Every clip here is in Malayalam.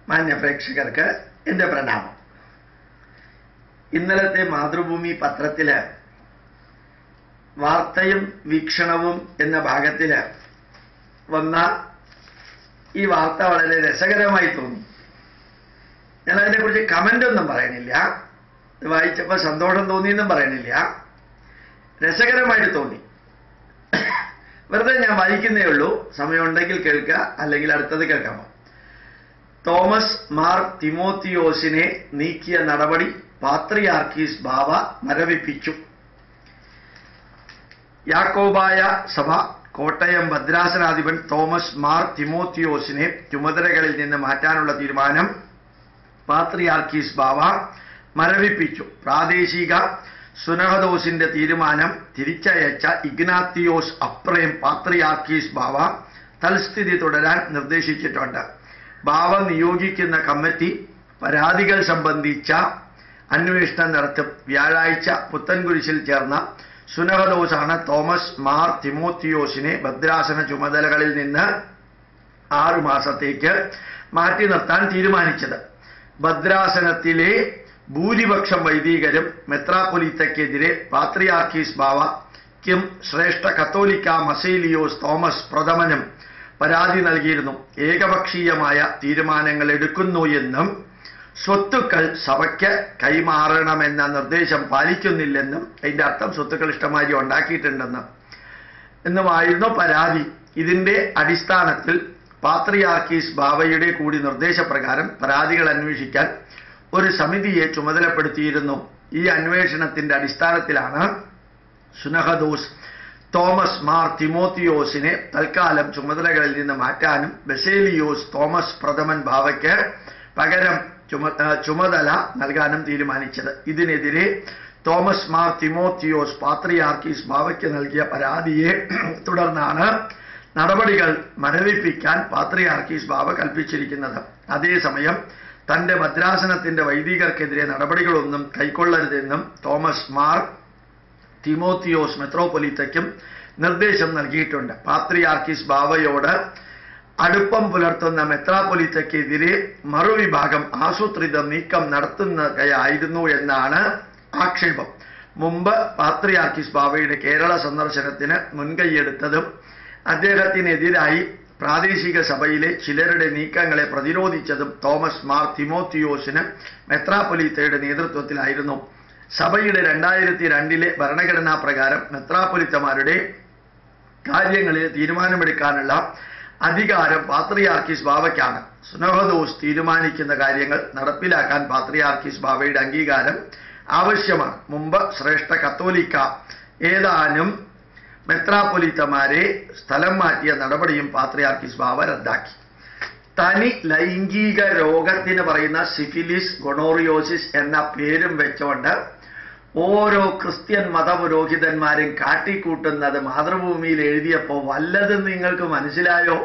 മാന്യ പ്രേക്ഷകർക്ക് എൻ്റെ പ്രണാമം ഇന്നലത്തെ മാതൃഭൂമി പത്രത്തില് വാർത്തയും വീക്ഷണവും എന്ന ഭാഗത്തില് വന്ന ഈ വാർത്ത വളരെ രസകരമായി തോന്നി ഞാൻ അതിനെക്കുറിച്ച് കമൻ്റ് ഒന്നും പറയണില്ല ഇത് വായിച്ചപ്പോൾ സന്തോഷം തോന്നിയെന്നും പറയണില്ല രസകരമായിട്ട് തോന്നി വെറുതെ ഞാൻ വായിക്കുന്നേ ഉള്ളൂ സമയമുണ്ടെങ്കിൽ കേൾക്കുക അല്ലെങ്കിൽ അടുത്തത് കേൾക്കാമോ തോമസ് മാർ തിമോത്തിയോസിനെ നീക്കിയ നടപടി പാത്രിയാർക്കീസ് ബാവ മരവിപ്പിച്ചു യാക്കോബായ സഭ കോട്ടയം ഭദ്രാസനാധിപൻ തോമസ് മാർ തിമോത്തിയോസിനെ ചുമതലകളിൽ നിന്ന് മാറ്റാനുള്ള തീരുമാനം പാത്രിയാർക്കീസ് ബാവ മരവിപ്പിച്ചു പ്രാദേശിക സുനഹദോസിന്റെ തീരുമാനം തിരിച്ചയച്ച ഇഗ്നാത്തിയോസ് അപ്രേം പാത്രിയാർക്കീസ് ബാവ തൽസ്ഥിതി തുടരാൻ നിർദ്ദേശിച്ചിട്ടുണ്ട് ബാവ നിയോഗിക്കുന്ന കമ്മിറ്റി പരാതികൾ സംബന്ധിച്ച അന്വേഷണം നടത്തും വ്യാഴാഴ്ച പുത്തൻകുരിശിൽ ചേർന്ന സുനഹദോസാണ് തോമസ് മാർ തിമോത്തിയോസിനെ ഭദ്രാസന ചുമതലകളിൽ നിന്ന് ആറു മാസത്തേക്ക് മാറ്റി നിർത്താൻ തീരുമാനിച്ചത് ഭദ്രാസനത്തിലെ ഭൂരിപക്ഷം വൈദികരും മെത്രാപ്പൊലിത്തക്കെതിരെ പാത്രിയാർക്കീസ് ബാവയ്ക്കും ശ്രേഷ്ഠ കത്തോലിക്ക മസേലിയോസ് തോമസ് പ്രഥമനും പരാതി നൽകിയിരുന്നു ഏകപക്ഷീയമായ തീരുമാനങ്ങൾ എടുക്കുന്നു എന്നും സ്വത്തുക്കൾ സഭയ്ക്ക് കൈമാറണമെന്ന നിർദ്ദേശം പാലിക്കുന്നില്ലെന്നും അതിന്റെ അർത്ഥം സ്വത്തുക്കൾ ഇഷ്ടമായി ഉണ്ടാക്കിയിട്ടുണ്ടെന്ന് എന്നുമായിരുന്നു പരാതി ഇതിന്റെ അടിസ്ഥാനത്തിൽ പാത്രിയാർക്കീസ് ബാവയുടെ കൂടി നിർദ്ദേശപ്രകാരം പരാതികൾ അന്വേഷിക്കാൻ ഒരു സമിതിയെ ചുമതലപ്പെടുത്തിയിരുന്നു ഈ അന്വേഷണത്തിന്റെ അടിസ്ഥാനത്തിലാണ് സുനഹദോസ് തോമസ് മാർ തിമോത്തിയോസിനെ തൽക്കാലം ചുമതലകളിൽ നിന്ന് മാറ്റാനും ബസേലിയോസ് തോമസ് പ്രഥമൻ ബാവയ്ക്ക് പകരം ചുമ ചുമതല നൽകാനും തീരുമാനിച്ചത് ഇതിനെതിരെ തോമസ് മാർ തിമോത്തിയോസ് പാത്രിയാർക്കീസ് ബാവയ്ക്ക് നൽകിയ പരാതിയെ തുടർന്നാണ് നടപടികൾ മരവിപ്പിക്കാൻ പാത്രിയാർക്കീസ് ബാവ കൽപ്പിച്ചിരിക്കുന്നത് അതേസമയം തന്റെ ഭദ്രാസനത്തിന്റെ വൈദികർക്കെതിരെ നടപടികളൊന്നും കൈക്കൊള്ളരുതെന്നും തോമസ് മാർ തിമോത്തിയോസ് മെത്രോപൊലിത്തയ്ക്കും നിർദ്ദേശം നൽകിയിട്ടുണ്ട് പാത്രിയാർക്കീസ് ബാവയോട് അടുപ്പം പുലർത്തുന്ന മെത്രാപൊലിത്തയ്ക്കെതിരെ മറുവിഭാഗം ആസൂത്രിത നീക്കം നടത്തുന്നതായിരുന്നു എന്നാണ് ആക്ഷേപം മുമ്പ് പാത്രിയാർക്കീസ് ബാവയുടെ കേരള സന്ദർശനത്തിന് മുൻകൈയെടുത്തതും അദ്ദേഹത്തിനെതിരായി പ്രാദേശിക സഭയിലെ ചിലരുടെ നീക്കങ്ങളെ പ്രതിരോധിച്ചതും തോമസ് മാർ തിമോത്തിയോസിന് മെത്രാപ്പൊലീത്തയുടെ നേതൃത്വത്തിലായിരുന്നു സഭയുടെ രണ്ടായിരത്തി രണ്ടിലെ ഭരണഘടനാ പ്രകാരം മെത്രാപ്പൊലിത്തമാരുടെ കാര്യങ്ങളിൽ തീരുമാനമെടുക്കാനുള്ള അധികാരം പാത്രിയാർക്കീസ് ബാവയ്ക്കാണ് സുനഹദോസ് തീരുമാനിക്കുന്ന കാര്യങ്ങൾ നടപ്പിലാക്കാൻ പാത്രിയാർക്കീസ് ബാവയുടെ അംഗീകാരം ആവശ്യമാണ് മുമ്പ് ശ്രേഷ്ഠ കത്തോലിക്ക ഏതാനും മെത്രാപ്പൊലിത്തമാരെ സ്ഥലം മാറ്റിയ നടപടിയും പാത്രിയാർക്കീസ് ബാവ റദ്ദാക്കി തനി ലൈംഗിക രോഗത്തിന് പറയുന്ന സിഫിലിസ് ഗൊണോറിയോസിസ് എന്ന പേരും വെച്ചുകൊണ്ട് ഓരോ ക്രിസ്ത്യൻ മതപുരോഹിതന്മാരും കാട്ടിക്കൂട്ടുന്നത് മാതൃഭൂമിയിൽ എഴുതിയപ്പോൾ വല്ലതും നിങ്ങൾക്ക് മനസ്സിലായോ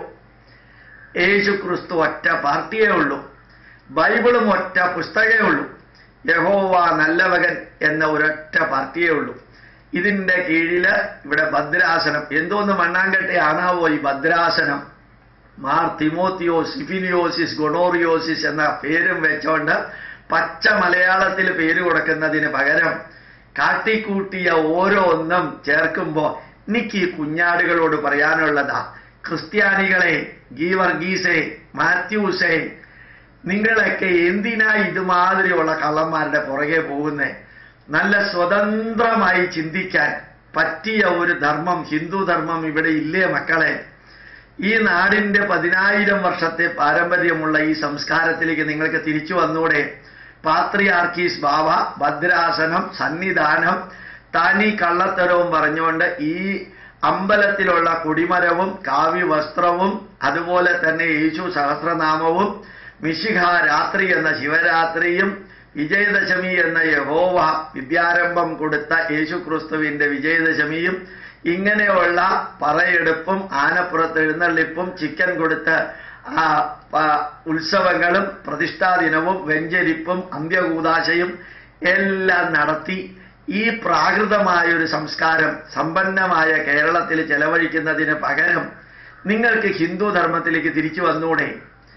യേശു ക്രിസ്തു ഒറ്റ പാർട്ടിയേ ഉള്ളൂ ബൈബിളും ഒറ്റ പുസ്തകമേ ഉള്ളൂ യഹോവ നല്ലവകൻ എന്ന ഒരൊറ്റ പാർട്ടിയേ ഉള്ളൂ ഇതിന്റെ കീഴില് ഇവിടെ ഭദ്രാസനം എന്തോന്ന് മണ്ണാങ്കട്ടെ ആണാവോ ഈ ഭദ്രാസനം മാർ തിമോത്തിയോ സിഫിലിയോസിസ് ഗൊണോറിയോസിസ് എന്ന പേരും വെച്ചോണ്ട് പച്ച മലയാളത്തിൽ പേര് കൊടുക്കുന്നതിന് പകരം കാട്ടിക്കൂട്ടിയ ഓരോന്നും ചേർക്കുമ്പോ എനിക്ക് ഈ കുഞ്ഞാടുകളോട് പറയാനുള്ളതാ ക്രിസ്ത്യാനികളെ ഗീവർഗീസെ മാത്യൂസെ നിങ്ങളൊക്കെ എന്തിനാ ഇതുമാതിരിയുള്ള കള്ളന്മാരുടെ പുറകെ പോകുന്നേ നല്ല സ്വതന്ത്രമായി ചിന്തിക്കാൻ പറ്റിയ ഒരു ധർമ്മം ഹിന്ദു ധർമ്മം ഇവിടെ ഇല്ലേ മക്കളെ ഈ നാടിന്റെ പതിനായിരം വർഷത്തെ പാരമ്പര്യമുള്ള ഈ സംസ്കാരത്തിലേക്ക് നിങ്ങൾക്ക് തിരിച്ചു വന്നൂടെ പാത്രിയാർക്കീസ് ബാവ ഭദ്രാസനം സന്നിധാനം താനീ കള്ളത്തരവും പറഞ്ഞുകൊണ്ട് ഈ അമ്പലത്തിലുള്ള കൊടിമരവും കാവ്യവസ്ത്രവും അതുപോലെ തന്നെ യേശു സഹസ്രനാമവും മിശിഹ രാത്രി എന്ന ശിവരാത്രിയും വിജയദശമി എന്ന യഹോവ വിദ്യാരംഭം കൊടുത്ത യേശു ക്രിസ്തുവിന്റെ വിജയദശമിയും ഇങ്ങനെയുള്ള പറയെടുപ്പും ആനപ്പുറത്ത് എഴുന്നള്ളിപ്പും ചിക്കൻ കൊടുത്ത് ആ പ- ഉത്സവങ്ങളും പ്രതിഷ്ഠാദിനവും വെഞ്ചരിപ്പും അന്ത്യകൂതാശയും എല്ലാം നടത്തി ഈ പ്രാകൃതമായ ഒരു സംസ്കാരം സമ്പന്നമായ കേരളത്തിൽ ചെലവഴിക്കുന്നതിന് പകരം നിങ്ങൾക്ക് ഹിന്ദു ധർമ്മത്തിലേക്ക് തിരിച്ചു വന്നൂടെ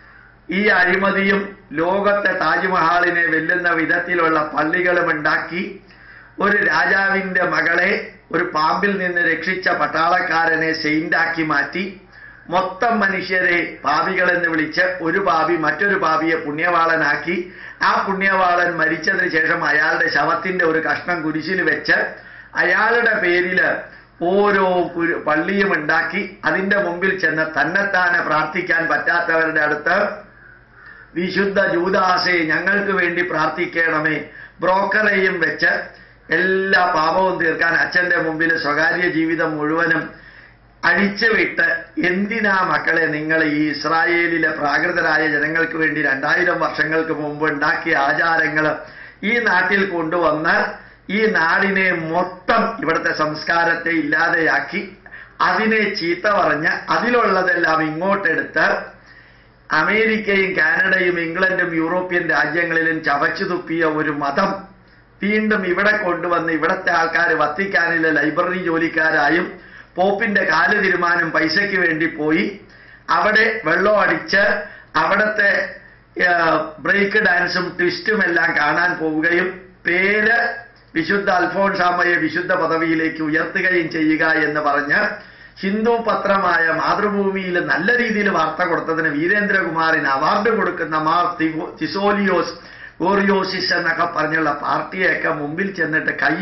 ഈ അഴിമതിയും ലോകത്തെ താജ്മഹാളിനെ വെല്ലുന്ന വിധത്തിലുള്ള പള്ളികളും ഉണ്ടാക്കി ഒരു രാജാവിന്റെ മകളെ ഒരു പാമ്പിൽ നിന്ന് രക്ഷിച്ച പട്ടാളക്കാരനെ സെയിന്റാക്കി മാറ്റി മൊത്തം മനുഷ്യരെ പാപികളെന്ന് വിളിച്ച് ഒരു പാപി മറ്റൊരു പാപിയെ പുണ്യവാളനാക്കി ആ പുണ്യവാളൻ മരിച്ചതിന് ശേഷം അയാളുടെ ശവത്തിന്റെ ഒരു കഷ്ണം കുരിശിൽ വെച്ച് അയാളുടെ പേരില് ഓരോ കുരു- പള്ളിയും ഉണ്ടാക്കി അതിന്റെ മുമ്പിൽ ചെന്ന് തന്നെത്താനെ പ്രാർത്ഥിക്കാൻ പറ്റാത്തവരുടെ അടുത്ത് വിശുദ്ധ ജൂദാസെ ഞങ്ങൾക്ക് വേണ്ടി പ്രാർത്ഥിക്കണമേ ബ്രോക്കറെയും വെച്ച് എല്ലാ പാപവും തീർക്കാൻ അച്ഛന്റെ മുമ്പിൽ സ്വകാര്യ ജീവിതം മുഴുവനും അഴിച്ചുവിട്ട് എന്തിനാ മക്കളെ നിങ്ങൾ ഈ ഇസ്രായേലിലെ പ്രാകൃതരായ ജനങ്ങൾക്ക് വേണ്ടി രണ്ടായിരം വർഷങ്ങൾക്ക് മുമ്പ് ഉണ്ടാക്കിയ ആചാരങ്ങൾ ഈ നാട്ടിൽ കൊണ്ടുവന്ന് ഈ നാടിനെ മൊത്തം ഇവിടുത്തെ സംസ്കാരത്തെ ഇല്ലാതെയാക്കി അതിനെ ചീത്ത പറഞ്ഞ് അതിലുള്ളതെല്ലാം ഇങ്ങോട്ടെടുത്ത് അമേരിക്കയും കാനഡയും ഇംഗ്ലണ്ടും യൂറോപ്യൻ രാജ്യങ്ങളിലും ചവച്ചു തുപ്പിയ ഒരു മതം വീണ്ടും ഇവിടെ കൊണ്ടുവന്ന് ഇവിടത്തെ ആൾക്കാർ വത്തിക്കാനിലെ ലൈബ്രറി ജോലിക്കാരായും പോപ്പിന്റെ കാല് തീരുമാനം പൈസയ്ക്ക് വേണ്ടി പോയി അവിടെ വെള്ളം അടിച്ച് അവിടത്തെ ബ്രേക്ക് ഡാൻസും ട്വിസ്റ്റും എല്ലാം കാണാൻ പോവുകയും പേര് വിശുദ്ധ അൽഫോൺസാമയെ വിശുദ്ധ പദവിയിലേക്ക് ഉയർത്തുകയും ചെയ്യുക എന്ന് പറഞ്ഞ് ഹിന്ദു പത്രമായ മാതൃഭൂമിയിൽ നല്ല രീതിയിൽ വാർത്ത കൊടുത്തതിന് വീരേന്ദ്രകുമാറിന് അവാർഡ് കൊടുക്കുന്ന മാർ തിഗോ- തിസോലിയോസ് ഗോറിയോസിസ് എന്നൊക്കെ പറഞ്ഞുള്ള പാർട്ടിയൊക്കെ മുമ്പിൽ ചെന്നിട്ട് കൈ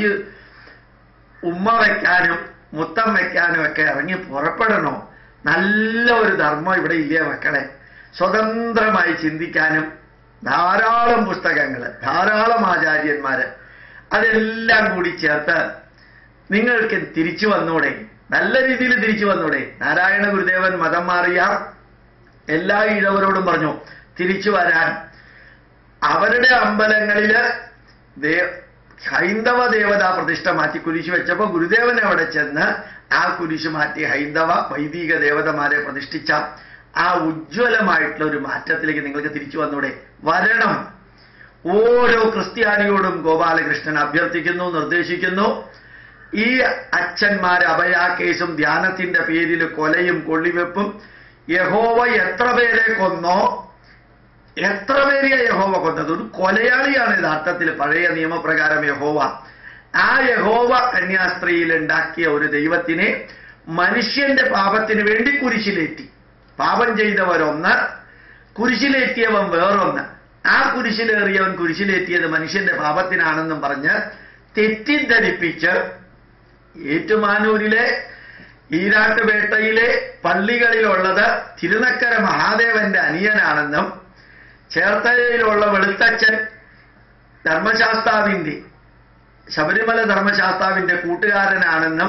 ഉമ്മ വയ്ക്കാനും മുത്തം വയ്ക്കാനും ഒക്കെ ഇറങ്ങി പുറപ്പെടണോ നല്ല ഒരു ധർമ്മം ഇവിടെ ഇല്ലേ മക്കളെ സ്വതന്ത്രമായി ചിന്തിക്കാനും ധാരാളം പുസ്തകങ്ങൾ ധാരാളം ആചാര്യന്മാര് അതെല്ലാം കൂടി ചേർത്ത് നിങ്ങൾക്ക് തിരിച്ചു വന്നൂടെ നല്ല രീതിയിൽ തിരിച്ചു വന്നൂടെ നാരായണ ഗുരുദേവൻ മതം മാറിയ എല്ലാ ഇഴവരോടും പറഞ്ഞു തിരിച്ചു വരാൻ അവരുടെ അമ്പലങ്ങളില് ദേ ഹൈന്ദവ ദേവതാ പ്രതിഷ്ഠ മാറ്റി കുരിശ് വെച്ചപ്പോ ഗുരുദേവൻ അവിടെ ചെന്ന് ആ കുരിശ് മാറ്റി ഹൈന്ദവ വൈദിക ദേവതമാരെ പ്രതിഷ്ഠിച്ച ആ ഉജ്ജ്വലമായിട്ടുള്ള ഒരു മാറ്റത്തിലേക്ക് നിങ്ങൾക്ക് തിരിച്ചു വന്നൂടെ വരണം ഓരോ ക്രിസ്ത്യാനിയോടും ഗോപാലകൃഷ്ണൻ അഭ്യർത്ഥിക്കുന്നു നിർദ്ദേശിക്കുന്നു ഈ അച്ഛന്മാർ അഭയാ കേസും ധ്യാനത്തിന്റെ പേരിൽ കൊലയും കൊള്ളിവെപ്പും യഹോവ എത്ര പേരെ കൊന്നോ എത്ര പേരെയാ യഹോവ കൊന്നത് ഒരു കൊലയാളിയാണ് യഥാർത്ഥത്തിൽ പഴയ നിയമപ്രകാരം യഹോവ ആ യഹോവ കന്യാസ്ത്രീയിൽ ഉണ്ടാക്കിയ ഒരു ദൈവത്തിനെ മനുഷ്യന്റെ പാപത്തിന് വേണ്ടി കുരിശിലേറ്റി പാപം ചെയ്തവരൊന്ന് കുരിശിലേറ്റിയവൻ വേറൊന്ന് ആ കുരിശിലേറിയവൻ കുരിശിലേറ്റിയത് മനുഷ്യന്റെ പാപത്തിനാണെന്നും പറഞ്ഞ് തെറ്റിദ്ധരിപ്പിച്ച് ഏറ്റുമാനൂരിലെ ഈരാട്ടുപേട്ടയിലെ പള്ളികളിലുള്ളത് തിരുനക്കര മഹാദേവന്റെ അനിയനാണെന്നും ചേർത്തലയിലുള്ള വെളുത്തച്ഛൻ ധർമ്മശാസ്താവിന്റെ ശബരിമല ധർമ്മശാസ്താവിന്റെ കൂട്ടുകാരനാണെന്നും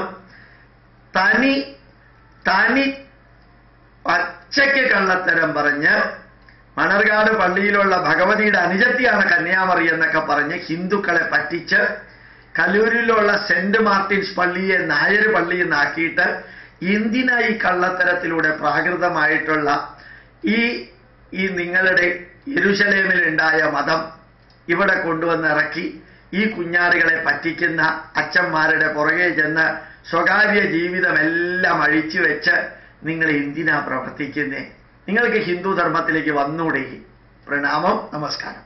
തനി തനി പച്ചയ്ക്ക് കള്ളത്തരം പറഞ്ഞ് മണർകാട് പള്ളിയിലുള്ള ഭഗവതിയുടെ അനുജത്തിയാണ് കന്യാമറി എന്നൊക്കെ പറഞ്ഞ് ഹിന്ദുക്കളെ പറ്റിച്ച് കലൂരിലുള്ള സെന്റ് മാർട്ടിൻസ് പള്ളിയെ നായർ പള്ളി എന്നാക്കിയിട്ട് എന്തിനാ ഈ കള്ളത്തരത്തിലൂടെ പ്രാകൃതമായിട്ടുള്ള ഈ ഈ നിങ്ങളുടെ യെരുശലേമിലുണ്ടായ മതം ഇവിടെ കൊണ്ടുവന്ന് ഇറക്കി ഈ കുഞ്ഞാടുകളെ പറ്റിക്കുന്ന അച്ഛന്മാരുടെ പുറകെ ചെന്ന് സ്വകാര്യ ജീവിതമെല്ലാം അഴിച്ചു വെച്ച് നിങ്ങൾ എന്തിനാ പ്രവർത്തിക്കുന്നേ നിങ്ങൾക്ക് ഹിന്ദു ധർമ്മത്തിലേക്ക് വന്നൂടെ പ്രണാമം നമസ്കാരം